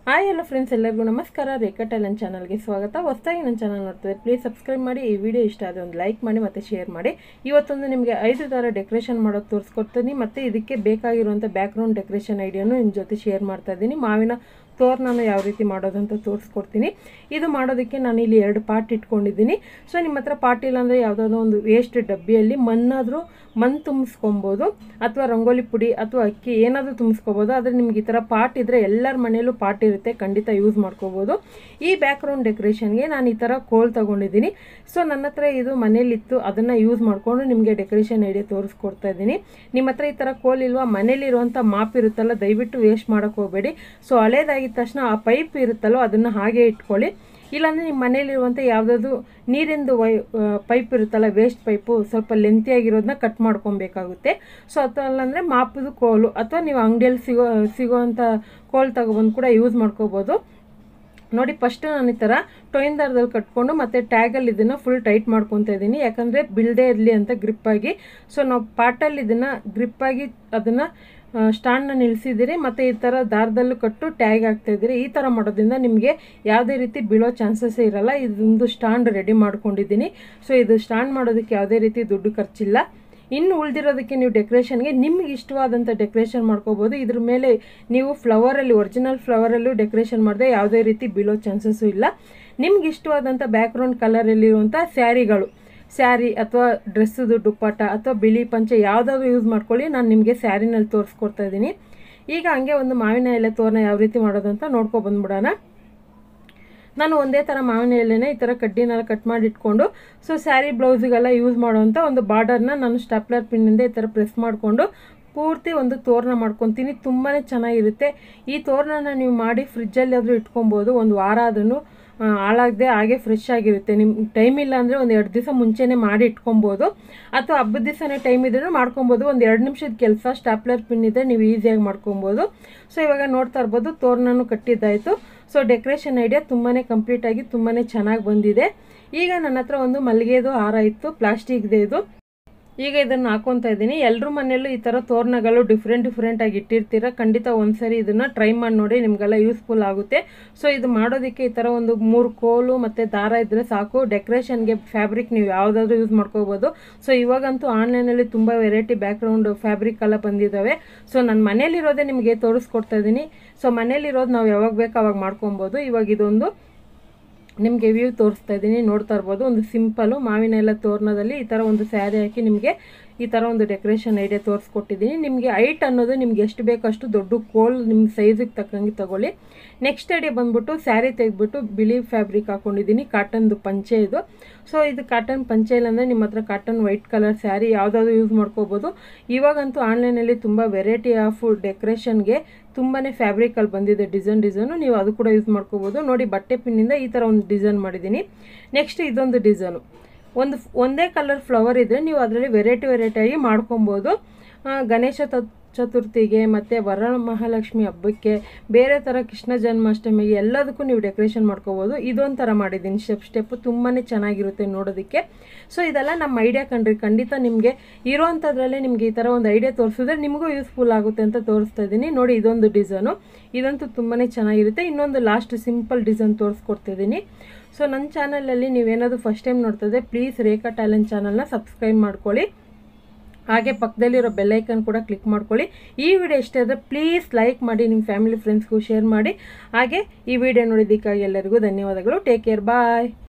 hi ಎಲ್ಲ friends ಎಲ್ಲರಿಗೂ ನಮಸ್ಕಾರ ರೇಖಾ ಟ್ಯಾಲೆಂಟ್ ಚಾನಲ್ಗೆ ಸ್ವಾಗತ ಹೊಸದಾಗಿ ನನ್ನ ಚಾನಲ್ ನೋಡ್ತದೆ ಪ್ಲೀಸ್ ಸಬ್ಸ್ಕ್ರೈಬ್ ಮಾಡಿ ಈ ವಿಡಿಯೋ ಇಷ್ಟ ಆದರೆ ಒಂದು ಲೈಕ್ ಮಾಡಿ ಮತ್ತು ಶೇರ್ ಮಾಡಿ ಇವತ್ತೊಂದು ನಿಮಗೆ ಐದು ಥರ ಡೆಕೋರೇಷನ್ ಮಾಡೋದು ತೋರಿಸ್ಕೊಡ್ತೀನಿ ಮತ್ತು ಇದಕ್ಕೆ ಬೇಕಾಗಿರುವಂಥ ಬ್ಯಾಕ್ಗ್ರೌಂಡ್ ಡೆಕೋರೇಷನ್ ಐಡಿಯಾನು ನಿಮ್ಮ ಜೊತೆ ಶೇರ್ ಮಾಡ್ತಾ ಇದ್ದೀನಿ ಮಾವಿನ ತೋರಣನ ಯಾವ ರೀತಿ ಮಾಡೋದಂತ ತೋರಿಸ್ಕೊಡ್ತೀನಿ ಇದು ಮಾಡೋದಕ್ಕೆ ನಾನು ಇಲ್ಲಿ ಎರಡು ಪಾಟ್ ಇಟ್ಕೊಂಡಿದ್ದೀನಿ ಸೊ ನಿಮ್ಮ ಹತ್ರ ಪಾಟ್ ಇಲ್ಲ ಅಂದರೆ ಯಾವುದಾದ್ರೂ ಒಂದು ವೇಸ್ಟ್ ಡಬ್ಬಿಯಲ್ಲಿ ಮಣ್ಣಾದರೂ ಮಣ್ಣು ತುಂಬಿಸ್ಕೊಬೋದು ಅಥವಾ ರಂಗೋಲಿ ಪುಡಿ ಅಥವಾ ಅಕ್ಕಿ ಏನಾದರೂ ತುಂಬಿಸ್ಕೋಬೋದು ಆದರೆ ನಿಮ್ಗೆ ಈ ಥರ ಪಾಟ್ ಇದ್ದರೆ ಎಲ್ಲರ ಮನೆಯಲ್ಲೂ ಪಾಟ್ ಇರುತ್ತೆ ಖಂಡಿತ ಯೂಸ್ ಮಾಡ್ಕೋಬೋದು ಈ ಬ್ಯಾಕ್ಗ್ರೌಂಡ್ ಡೆಕೋರೇಷನ್ಗೆ ನಾನು ಈ ಥರ ಕೋಲ್ ತೊಗೊಂಡಿದ್ದೀನಿ ಸೊ ನನ್ನ ಹತ್ರ ಇದು ಮನೇಲಿತ್ತು ಅದನ್ನು ಯೂಸ್ ಮಾಡಿಕೊಂಡು ನಿಮಗೆ ಡೆಕೋರೇಷನ್ ಐಡಿಯಾ ತೋರಿಸ್ಕೊಡ್ತಾ ಇದ್ದೀನಿ ನಿಮ್ಮ ಹತ್ರ ಈ ಥರ ಕೋಲ್ ಇಲ್ವಾ ಮನೇಲಿರುವಂಥ ಮಾಪ್ ಇರುತ್ತಲ್ಲ ದಯವಿಟ್ಟು ವೇಸ್ಟ್ ಮಾಡೋಕ್ಕೆ ಹೋಗಬೇಡಿ ಸೊ ಹಳೇದಾಗಿದ್ದ ತಕ್ಷಣ ಆ ಪೈಪ್ ಇರುತ್ತಲ್ಲೋ ಅದನ್ನು ಹಾಗೆ ಇಟ್ಕೊಳ್ಳಿ ಇಲ್ಲಾಂದರೆ ನಿಮ್ಮ ಮನೇಲಿರುವಂಥ ಯಾವುದಾದ್ರು ನೀರಿಂದು ವೈ ಪೈಪ್ ಇರುತ್ತಲ್ಲ ವೇಸ್ಟ್ ಪೈಪು ಸ್ವಲ್ಪ ಲೆಂತಿಯಾಗಿರೋದನ್ನ ಕಟ್ ಮಾಡ್ಕೊಬೇಕಾಗುತ್ತೆ ಸೊ ಅಥವಾ ಅಲ್ಲಾಂದರೆ ಮಾಪದು ಕೋಲು ಅಥವಾ ನೀವು ಅಂಗಡಿಯಲ್ಲಿ ಸಿಗೋ ಸಿಗೋವಂಥ ಕೋಲ್ ತಗೊಬಂದು ಕೂಡ ಯೂಸ್ ಮಾಡ್ಕೋಬೋದು ನೋಡಿ ಫಸ್ಟ್ ನಾನು ಈ ಥರ ಟೊಯಿನ್ ದಾರದಲ್ಲಿ ಕಟ್ಕೊಂಡು ಮತ್ತು ಟ್ಯಾಗಲ್ಲಿ ಇದನ್ನು ಫುಲ್ ಟೈಟ್ ಮಾಡ್ಕೊತಾ ಇದ್ದೀನಿ ಯಾಕಂದರೆ ಬಿಲ್ದೇ ಇರಲಿ ಅಂತ ಗ್ರಿಪ್ಪಾಗಿ ಸೊ ನಾವು ಪಾಟಲ್ಲಿ ಇದನ್ನು ಗ್ರಿಪ್ಪಾಗಿ ಅದನ್ನು ಸ್ಟ್ಯಾಂಡ್ನ ನಿಲ್ಲಿಸಿದ್ದೀರಿ ಮತ್ತು ಈ ಥರ ದಾರದಲ್ಲೂ ಕಟ್ಟು ಟ್ಯಾಗ್ ಆಗ್ತಾ ಇದ್ದೀರಿ ಈ ಥರ ಮಾಡೋದ್ರಿಂದ ನಿಮಗೆ ಯಾವುದೇ ರೀತಿ ಬೀಳೋ ಚಾನ್ಸಸ್ಸೇ ಇರಲ್ಲ ಇದೊಂದು ಸ್ಟ್ಯಾಂಡ್ ರೆಡಿ ಮಾಡ್ಕೊಂಡಿದ್ದೀನಿ ಸೊ ಇದು ಸ್ಟ್ಯಾಂಡ್ ಮಾಡೋದಕ್ಕೆ ಯಾವುದೇ ರೀತಿ ದುಡ್ಡು ಖರ್ಚಿಲ್ಲ ಇನ್ನು ಉಳಿದಿರೋದಕ್ಕೆ ನೀವು ಡೆಕೋರೇಷನ್ಗೆ ನಿಮ್ಗೆ ಇಷ್ಟವಾದಂಥ ಡೆಕೋರೇಷನ್ ಮಾಡ್ಕೋಬೋದು ಇದ್ರ ಮೇಲೆ ನೀವು ಫ್ಲವರಲ್ಲಿ ಒರಿಜಿನಲ್ ಫ್ಲವರಲ್ಲೂ ಡೆಕೋರೇಷನ್ ಮಾಡಿದೆ ಯಾವುದೇ ರೀತಿ ಬೀಳೋ ಚಾನ್ಸಸ್ಸು ಇಲ್ಲ ನಿಮ್ಗೆ ಇಷ್ಟವಾದಂಥ ಬ್ಯಾಕ್ಗ್ರೌಂಡ್ ಕಲರಲ್ಲಿರುವಂಥ ಸ್ಯಾರಿಗಳು ಸ್ಯಾರಿ ಅಥವಾ ಡ್ರೆಸ್ಸದು ದುಪ್ಪಟ್ಟ ಅಥವಾ ಬಿಳಿ ಪಂಚೆ ಯಾವುದಾದ್ರು ಯೂಸ್ ಮಾಡ್ಕೊಳ್ಳಿ ನಾನು ನಿಮಗೆ ಸ್ಯಾರಿನಲ್ಲಿ ತೋರಿಸ್ಕೊಡ್ತಾ ಇದ್ದೀನಿ ಈಗ ಹಂಗೆ ಒಂದು ಮಾವಿನ ಎಲೆ ತೋರಣ ಯಾವ ರೀತಿ ಮಾಡೋದಂತ ನೋಡ್ಕೊ ಬಂದ್ಬಿಡೋಣ ನಾನು ಒಂದೇ ಥರ ಮಾವಿನ ಎಲೆನೇ ಈ ಥರ ಕಡ್ಡಿನೆಲ್ಲ ಕಟ್ ಮಾಡಿ ಇಟ್ಕೊಂಡು ಸೊ ಸ್ಯಾರಿ ಬ್ಲೌಸಿಗೆಲ್ಲ ಯೂಸ್ ಮಾಡೋವಂಥ ಒಂದು ಬಾರ್ಡರ್ನ ನಾನು ಸ್ಟಾಪ್ಲರ್ ಪಿನ್ನಿಂದ ಈ ಥರ ಪ್ರೆಸ್ ಮಾಡಿಕೊಂಡು ಪೂರ್ತಿ ಒಂದು ತೋರಣ ಮಾಡ್ಕೊತೀನಿ ತುಂಬಾ ಚೆನ್ನಾಗಿರುತ್ತೆ ಈ ತೋರಣನ ನೀವು ಮಾಡಿ ಫ್ರಿಜ್ಜಲ್ಲಿ ಆದರೂ ಇಟ್ಕೊಬೋದು ಒಂದು ವಾರ ಆದ್ರೂ ಹಾಳಾಗದೆ ಹಾಗೆ ಫ್ರೆಶ್ ಆಗಿರುತ್ತೆ ನಿಮ್ಮ ಟೈಮ್ ಇಲ್ಲ ಅಂದರೆ ಒಂದು ಎರಡು ದಿವಸ ಮುಂಚೆನೇ ಮಾಡಿ ಇಟ್ಕೊಬೋದು ಅಥವಾ ಹಬ್ಬದ ದಿವಸನೇ ಟೈಮ್ ಇದ್ರೂ ಮಾಡ್ಕೊಬೋದು ಒಂದು ಎರಡು ನಿಮಿಷದ ಕೆಲಸ ಸ್ಟಾಪ್ಲರ್ ಪಿನ್ ಇದ್ದರೆ ನೀವು ಈಸಿಯಾಗಿ ಮಾಡ್ಕೊಬೋದು ಸೊ ಇವಾಗ ನೋಡ್ತಾ ಇರ್ಬೋದು ತೋರಣನೂ ಕಟ್ಟಿದ್ದಾಯಿತು ಸೊ ಡೆಕೋರೇಷನ್ ಐಡಿಯಾ ತುಂಬಾ ಕಂಪ್ಲೀಟಾಗಿ ತುಂಬಾ ಚೆನ್ನಾಗಿ ಬಂದಿದೆ ಈಗ ನನ್ನ ಹತ್ರ ಒಂದು ಮಲ್ಲಿಗೆದು ಹಾರ ಇತ್ತು ಪ್ಲಾಸ್ಟಿಕ್ದೇ ಇದು ಈಗ ಇದನ್ನು ಹಾಕೊತಾ ಇದ್ದೀನಿ ಎಲ್ಲರ ಮನೆಯಲ್ಲೂ ಈ ಥರ ತೋರಣಗಳು ಡಿಫ್ರೆಂಟ್ ಡಿಫ್ರೆಂಟಾಗಿ ಇಟ್ಟಿರ್ತೀರ ಖಂಡಿತ ಒಂದ್ಸರಿ ಇದನ್ನು ಟ್ರೈ ಮಾಡಿ ನೋಡಿ ನಿಮಗೆಲ್ಲ ಯೂಸ್ಫುಲ್ ಆಗುತ್ತೆ ಸೊ ಇದು ಮಾಡೋದಕ್ಕೆ ಈ ಥರ ಒಂದು ಮೂರು ಕೋಲು ಮತ್ತು ದಾರ ಇದ್ದರೆ ಸಾಕು ಡೆಕೋರೇಷನ್ಗೆ ಫ್ಯಾಬ್ರಿಕ್ ನೀವು ಯಾವುದಾದ್ರೂ ಯೂಸ್ ಮಾಡ್ಕೋಬೋದು ಸೊ ಇವಾಗಂತೂ ಆನ್ಲೈನಲ್ಲಿ ತುಂಬ ವೆರೈಟಿ ಬ್ಯಾಕ್ಗ್ರೌಂಡ್ ಫ್ಯಾಬ್ರಿಕ್ ಎಲ್ಲ ಬಂದಿದ್ದಾವೆ ಸೊ ನನ್ನ ಮನೇಲಿರೋದೇ ನಿಮಗೆ ತೋರಿಸ್ಕೊಡ್ತಾ ಇದ್ದೀನಿ ಸೊ ಮನೇಲಿರೋದು ನಾವು ಯಾವಾಗ ಬೇಕು ಅವಾಗ ಮಾಡ್ಕೊಬೋದು ಇವಾಗ ಇದೊಂದು ನಿಮಗೆ ವ್ಯೂ ತೋರಿಸ್ತಾ ಇದ್ದೀನಿ ನೋಡ್ತಾ ಇರ್ಬೋದು ಒಂದು ಸಿಂಪಲು ಮಾವಿನ ಎಲ್ಲ ತೋರಣದಲ್ಲಿ ಈ ಥರ ಒಂದು ಸ್ಯಾರಿ ಹಾಕಿ ನಿಮಗೆ ಈ ಥರ ಒಂದು ಡೆಕೋರೇಷನ್ ಐಡಿಯಾ ತೋರಿಸ್ಕೊಟ್ಟಿದ್ದೀನಿ ನಿಮಗೆ ಹೈಟ್ ಅನ್ನೋದು ನಿಮ್ಗೆ ಎಷ್ಟು ಬೇಕೋ ಅಷ್ಟು ದೊಡ್ಡ ಕೋಲ್ ನಿಮ್ಮ ಸೈಜಿಗೆ ತಕ್ಕಂಗೆ ತಗೊಳ್ಳಿ ನೆಕ್ಸ್ಟ್ ಐಡಿಯಾ ಬಂದ್ಬಿಟ್ಟು ಸ್ಯಾರಿ ತೆಗೆದ್ಬಿಟ್ಟು ಬಿಳಿ ಫ್ಯಾಬ್ರಿಕ್ ಹಾಕೊಂಡಿದ್ದೀನಿ ಕಾಟನ್ದು ಪಂಚೆ ಇದು ಸೊ ಇದು ಕಾಟನ್ ಪಂಚೆ ಇಲ್ಲಾಂದರೆ ನಿಮ್ಮ ಹತ್ರ ಕಾಟನ್ ವೈಟ್ ಕಲರ್ ಸ್ಯಾರಿ ಯಾವುದಾದ್ರು ಯೂಸ್ ಮಾಡ್ಕೋಬೋದು ಇವಾಗಂತೂ ಆನ್ಲೈನಲ್ಲಿ ತುಂಬ ವೆರೈಟಿ ಆಫ್ ಡೆಕೋರೇಷನ್ಗೆ ತುಂಬಾ ಫ್ಯಾಬ್ರಿಕಲ್ಲಿ ಬಂದಿದೆ ಡಿಸೈನ್ ಡಿಸೈನು ನೀವು ಅದು ಕೂಡ ಯೂಸ್ ಮಾಡ್ಕೋಬೋದು ನೋಡಿ ಬಟ್ಟೆ ಪಿನ್ನಿಂದ ಈ ಥರ ಒಂದು ಡಿಸೈನ್ ಮಾಡಿದ್ದೀನಿ ನೆಕ್ಸ್ಟ್ ಇದೊಂದು ಡಿಸೈನು ಒಂದು ಒಂದೇ ಕಲರ್ ಫ್ಲವರ್ ಇದ್ದರೆ ನೀವು ಅದರಲ್ಲಿ ವೆರೈಟಿ ವೆರೈಟಿಯಾಗಿ ಮಾಡ್ಕೊಬೋದು ಗಣೇಶ ಚತುರ್ಥಿಗೆ ಮತ್ತು ವರ ಮಹಾಲಕ್ಷ್ಮಿ ಹಬ್ಬಕ್ಕೆ ಬೇರೆ ಥರ ಕೃಷ್ಣ ಜನ್ಮಾಷ್ಟಮಿಗೆ ಎಲ್ಲದಕ್ಕೂ ನೀವು ಡೆಕೋರೇಷನ್ ಮಾಡ್ಕೋಬೋದು ಇದೊಂಥರ ಮಾಡಿದ್ದೀನಿ ಸ್ಟೆಪ್ ಸ್ಟೆಪ್ಪು ತುಂಬಾ ಚೆನ್ನಾಗಿರುತ್ತೆ ನೋಡೋದಕ್ಕೆ ಸೊ ಇದೆಲ್ಲ ನಮ್ಮ ಐಡಿಯಾ ಕಂಡ್ರಿ ಖಂಡಿತ ನಿಮಗೆ ಇರೋವಂಥದ್ರಲ್ಲೇ ನಿಮಗೆ ಈ ಥರ ಒಂದು ಐಡಿಯಾ ತೋರಿಸಿದ್ರೆ ನಿಮಗೂ ಯೂಸ್ಫುಲ್ ಆಗುತ್ತೆ ಅಂತ ತೋರಿಸ್ತಾ ಇದ್ದೀನಿ ನೋಡಿ ಇದೊಂದು ಡಿಸೈನು ಇದಂತೂ ತುಂಬಾ ಚೆನ್ನಾಗಿರುತ್ತೆ ಇನ್ನೊಂದು ಲಾಸ್ಟ್ ಸಿಂಪಲ್ ಡಿಸೈನ್ ತೋರಿಸ್ಕೊಡ್ತಿದ್ದೀನಿ ಸೊ ನನ್ನ ಚಾನಲಲ್ಲಿ ನೀವೇನಾದರೂ ಫಸ್ಟ್ ಟೈಮ್ ನೋಡ್ತದೆ ಪ್ಲೀಸ್ ರೇಖಾ ಟ್ಯಾಲೆಂಟ್ ಚಾನಲ್ನ ಸಬ್ಸ್ಕ್ರೈಬ್ ಮಾಡ್ಕೊಳ್ಳಿ ಹಾಗೆ ಪಕ್ಕದಲ್ಲಿರೋ ಬೆಲ್ಲೈಕನ್ ಕೂಡ ಕ್ಲಿಕ್ ಮಾಡ್ಕೊಳ್ಳಿ ಈ ವಿಡಿಯೋ ಇಷ್ಟ ಆದರೆ ಪ್ಲೀಸ್ ಲೈಕ್ ಮಾಡಿ ನಿಮ್ಮ ಫ್ಯಾಮಿಲಿ ಫ್ರೆಂಡ್ಸ್ಗೂ ಶೇರ್ ಮಾಡಿ ಹಾಗೆ ಈ ವಿಡಿಯೋ ನೋಡಿದ್ದಕ್ಕಾಗಿ ಎಲ್ಲರಿಗೂ ಧನ್ಯವಾದಗಳು ಟೇಕ್ ಕೇರ್ ಬಾಯ್